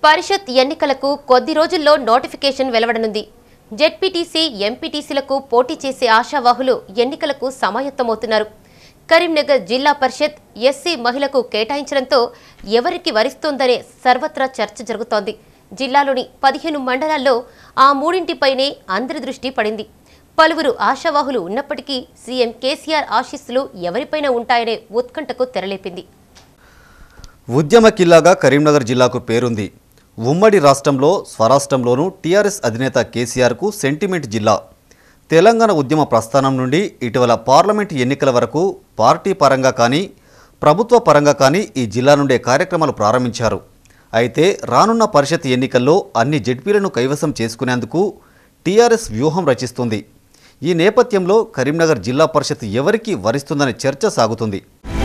పరిషత్ ఎన్నికలకు కొద్ది రోజుల్లో నోటిఫికేషన్ వెలువడనుంది జెడ్పీటీసీ ఎంపీటీసీలకు పోటీ చేసే ఆశావాహులు ఎన్నికలకు సమాయత్తమవుతున్నారు కరీంనగర్ జిల్లా పరిషత్ ఎస్సీ మహిళకు కేటాయించడంతో ఎవరికి వరిస్తోందనే సర్వత్రా చర్చ జరుగుతోంది జిల్లాలోని పదిహేను మండలాల్లో ఆ మూడింటిపైనే అందరి దృష్టి పడింది పలువురు ఆశావాహులు ఉన్నప్పటికీ సీఎం కేసీఆర్ ఆశీస్సులు ఎవరిపైన ఉంటాయనే ఉత్కంఠకు తెరలేపింది ఉద్యమ కిల్లాగా కరీంనగర్ జిల్లాకు పేరుంది ఉమ్మడి రాష్ట్రంలో స్వరాష్ట్రంలోనూ టీఆర్ఎస్ అధినేత కేసీఆర్కు సెంటిమెంట్ జిల్లా తెలంగాణ ఉద్యమ ప్రస్థానం నుండి ఇటీవల పార్లమెంట్ ఎన్నికల వరకు పార్టీ పరంగా కానీ ప్రభుత్వ పరంగా కానీ ఈ జిల్లా నుండే కార్యక్రమాలు ప్రారంభించారు అయితే రానున్న పరిషత్ ఎన్నికల్లో అన్ని జడ్పీలను కైవసం చేసుకునేందుకు టీఆర్ఎస్ వ్యూహం రచిస్తుంది ఈ నేపథ్యంలో కరీంనగర్ జిల్లా పరిషత్ ఎవరికి వరిస్తుందనే చర్చ సాగుతుంది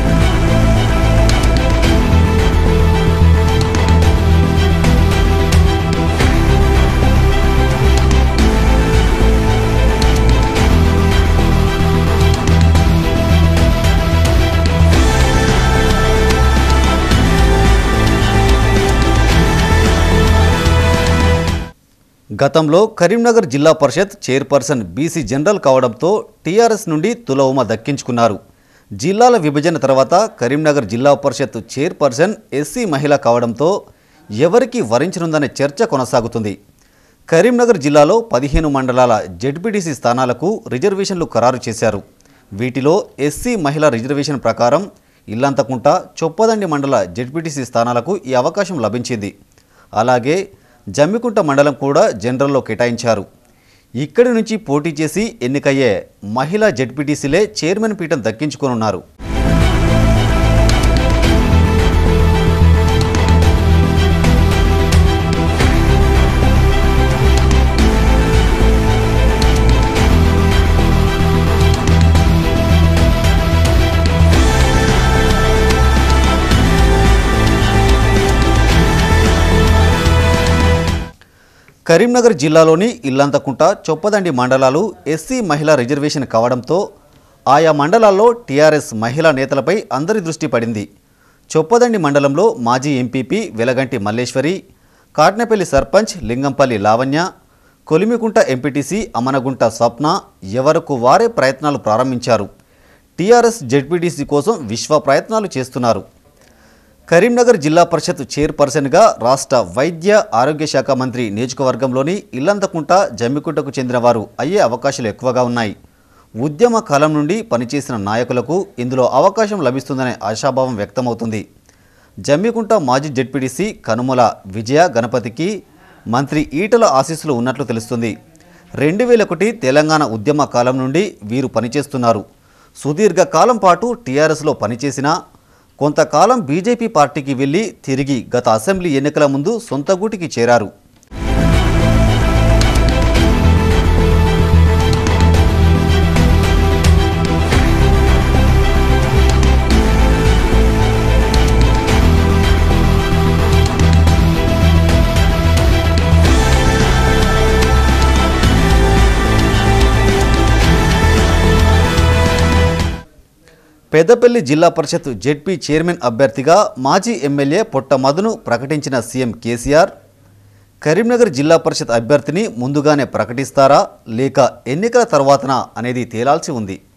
గతంలో కరీంనగర్ జిల్లా పరిషత్ చైర్పర్సన్ బీసీ జనరల్ కావడంతో టీఆర్ఎస్ నుండి తులవుమ దక్కించుకున్నారు జిల్లాల విభజన తర్వాత కరీంనగర్ జిల్లా పరిషత్ చైర్పర్సన్ ఎస్సీ మహిళ కావడంతో ఎవరికి వరించనుందనే చర్చ కొనసాగుతుంది కరీంనగర్ జిల్లాలో పదిహేను మండలాల జెడ్పీటీసీ స్థానాలకు రిజర్వేషన్లు ఖరారు చేశారు వీటిలో ఎస్సీ మహిళా రిజర్వేషన్ ప్రకారం ఇల్లంతకుంట చొప్పదండి మండల జెడ్పీటీసీ స్థానాలకు ఈ అవకాశం లభించింది అలాగే జమ్మికుంట మండలం కూడా జనరల్లో కేటాయించారు ఇక్కడి నుంచి పోటీ చేసి ఎన్నికయ్యే మహిళా జెడ్పీటీసీలే చైర్మన్ పీఠం దక్కించుకోనున్నారు కరీంనగర్ జిల్లాలోని ఇల్లంతకుంట చొప్పదండి మండలాలు ఎస్సీ మహిళా రిజర్వేషన్ కావడంతో ఆయా మండలాల్లో టీఆర్ఎస్ మహిళా నేతలపై అందరి దృష్టి పడింది చొప్పదండి మండలంలో మాజీ ఎంపీపీ వెలగంటి మల్లేశ్వరి కాట్నపల్లి సర్పంచ్ లింగంపల్లి లావణ్య కొలిమికుంట ఎంపీటీసీ అమనగుంట స్వప్న ఎవరకు వారే ప్రయత్నాలు ప్రారంభించారు టీఆర్ఎస్ జెడ్పీటీసీ కోసం విశ్వ ప్రయత్నాలు చేస్తున్నారు కరీంనగర్ జిల్లా పరిషత్ చైర్పర్సన్గా రాష్ట్ర వైద్య ఆరోగ్య శాఖ మంత్రి నియోజకవర్గంలోని ఇల్లంతకుంట జమ్మికుంటకు చెందిన వారు అయ్యే అవకాశాలు ఎక్కువగా ఉన్నాయి ఉద్యమ కాలం నుండి పనిచేసిన నాయకులకు ఇందులో అవకాశం లభిస్తుందనే ఆశాభావం వ్యక్తమవుతుంది జమ్మికుంట మాజీ జెడ్పీటీసీ కనుమల విజయ గణపతికి మంత్రి ఈటల ఆశీస్సులు ఉన్నట్లు తెలుస్తుంది రెండు వేల ఒకటి తెలంగాణ ఉద్యమ కాలం నుండి వీరు పనిచేస్తున్నారు సుదీర్ఘ కాలం పాటు టీఆర్ఎస్లో పనిచేసినా కొంతకాలం బీజేపీ పార్టీకి వెళ్లి తిరిగి గత అసెంబ్లీ ఎన్నికల ముందు సొంత గూటికి చేరారు పెద్దపల్లి జిల్లా పరిషత్ జెడ్పీ చైర్మన్ అభ్యర్థిగా మాజీ ఎమ్మెల్యే పొట్ట మధును ప్రకటించిన సీఎం కేసీఆర్ కరీంనగర్ జిల్లా పరిషత్ అభ్యర్థిని ముందుగానే ప్రకటిస్తారా లేక ఎన్నికల తర్వాతనా అనేది తేలాల్సి ఉంది